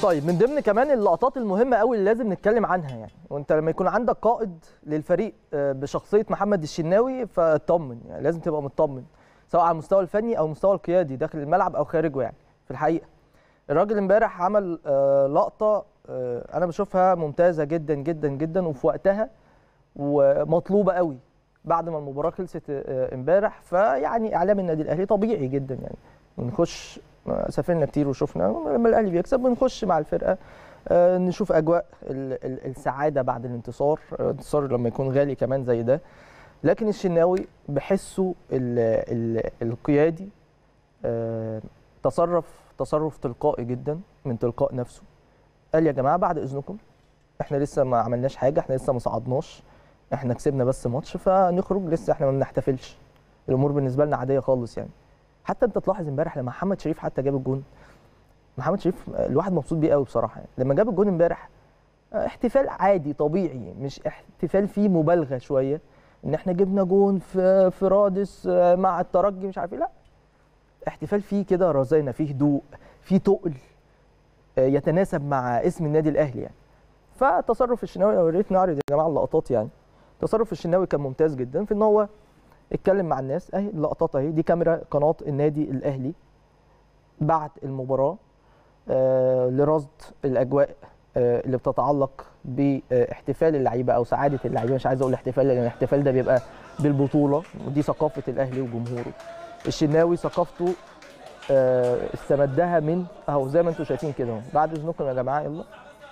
طيب من ضمن كمان اللقطات المهمه قوي اللي لازم نتكلم عنها يعني وانت لما يكون عندك قائد للفريق آه، بشخصيه محمد الشناوي فاطمن يعني لازم تبقى مطمن سواء على المستوى الفني او المستوى القيادي داخل الملعب او خارجه يعني في الحقيقه الراجل امبارح عمل آه، لقطه آه، انا بشوفها ممتازه جدا جدا جدا وفي وقتها ومطلوبه قوي بعد ما المباراه خلصت آه، امبارح فيعني اعلام النادي الاهلي طبيعي جدا يعني بنخش آه، سافرنا كتير وشفنا لما الاهلي بيكسب بنخش مع الفرقه آه، نشوف اجواء ال- ال- السعاده بعد الانتصار آه، انتصار لما يكون غالي كمان زي ده لكن الشناوي بحسه ال- ال- القيادي آه، تصرف تصرف تلقائي جدا من تلقاء نفسه قال يا جماعه بعد اذنكم احنا لسه ما عملناش حاجه احنا لسه ما صعدناش احنا كسبنا بس ماتش فنخرج لسه احنا ما بنحتفلش الامور بالنسبه لنا عاديه خالص يعني حتى انت تلاحظ امبارح لما محمد شريف حتى جاب الجون محمد شريف الواحد مبسوط بيه قوي بصراحه يعني. لما جاب الجون امبارح اه، احتفال عادي طبيعي مش احتفال فيه مبالغه شويه ان احنا جبنا جون في في رادس اه، مع الترجي مش عارف ايه لا احتفال فيه كده رزانه فيه هدوء فيه تقل اه، يتناسب مع اسم النادي الاهلي يعني فتصرف الشناوي يا ريت نعرض يا جماعه اللقطات يعني تصرف الشناوي كان ممتاز جدا في ان هو اتكلم مع الناس اهي اللقطات اهي دي كاميرا قناه النادي الاهلي بعد المباراه آه لرصد الاجواء آه اللي بتتعلق باحتفال اللعيبه او سعاده اللعيبه مش عايز اقول احتفال لان الاحتفال ده بيبقى بالبطوله ودي ثقافه الاهلي وجمهوره الشناوي ثقافته آه استمدها من اهو زي ما انتم شايفين كده اهو. بعد اذنكم يا جماعه يلا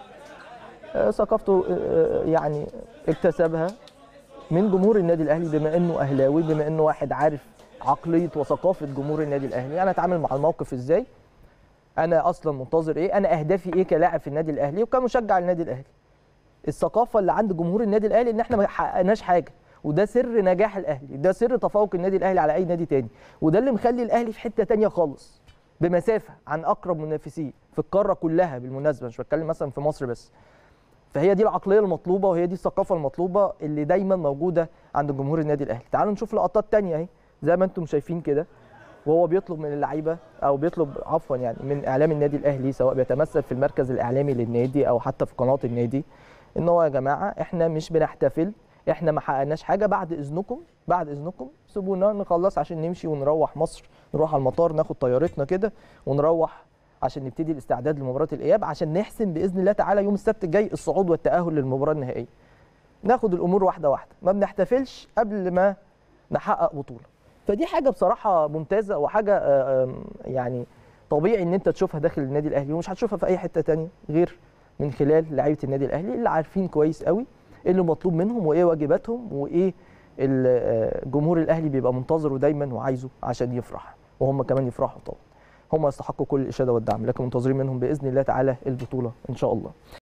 آه، ثقافته آه، يعني اكتسبها من جمهور النادي الاهلي بما انه اهلاوي بما انه واحد عارف عقليه وثقافه جمهور النادي الاهلي انا اتعامل مع الموقف ازاي انا اصلا منتظر ايه انا اهدافي ايه كلاعب في النادي الاهلي وكمشجع للنادي الاهلي الثقافه اللي عند جمهور النادي الاهلي ان احنا ما حققناش حاجه وده سر نجاح الاهلي ده سر تفوق النادي الاهلي على اي نادي تاني وده اللي مخلي الاهلي في حته تانية خالص بمسافه عن اقرب منافسيه في القاره كلها بالمناسبه مش بتكلم مثلا في مصر بس فهي دي العقليه المطلوبه وهي دي الثقافه المطلوبه اللي دايما موجوده عند جمهور النادي الاهلي تعالوا نشوف لقطات تانية اهي زي ما انتم شايفين كده وهو بيطلب من اللعيبه او بيطلب عفوا يعني من اعلام النادي الاهلي سواء بيتمثل في المركز الاعلامي للنادي او حتى في قناه النادي ان هو يا جماعه احنا مش بنحتفل احنا ما حققناش حاجه بعد اذنكم بعد اذنكم سيبونا نخلص عشان نمشي ونروح مصر نروح على المطار ناخد طيارتنا كده ونروح عشان نبتدي الاستعداد لمباراه الاياب عشان نحسم باذن الله تعالى يوم السبت الجاي الصعود والتاهل للمباراه النهائيه ناخد الامور واحده واحده ما بنحتفلش قبل ما نحقق بطوله فدي حاجه بصراحه ممتازه وحاجه آه، آم، يعني طبيعي ان انت تشوفها داخل النادي الاهلي ومش هتشوفها في اي حته تانية غير من خلال لعيبه النادي الاهلي اللي عارفين كويس قوي ايه اللي مطلوب منهم وايه واجباتهم وايه ال- آه، جمهور الاهلي بيبقى منتظره دايما وعايزه عشان يفرح وهم كمان يفرحوا طبعا هم يستحقوا كل الاشاده والدعم لكن منتظرين منهم باذن الله تعالى البطوله ان شاء الله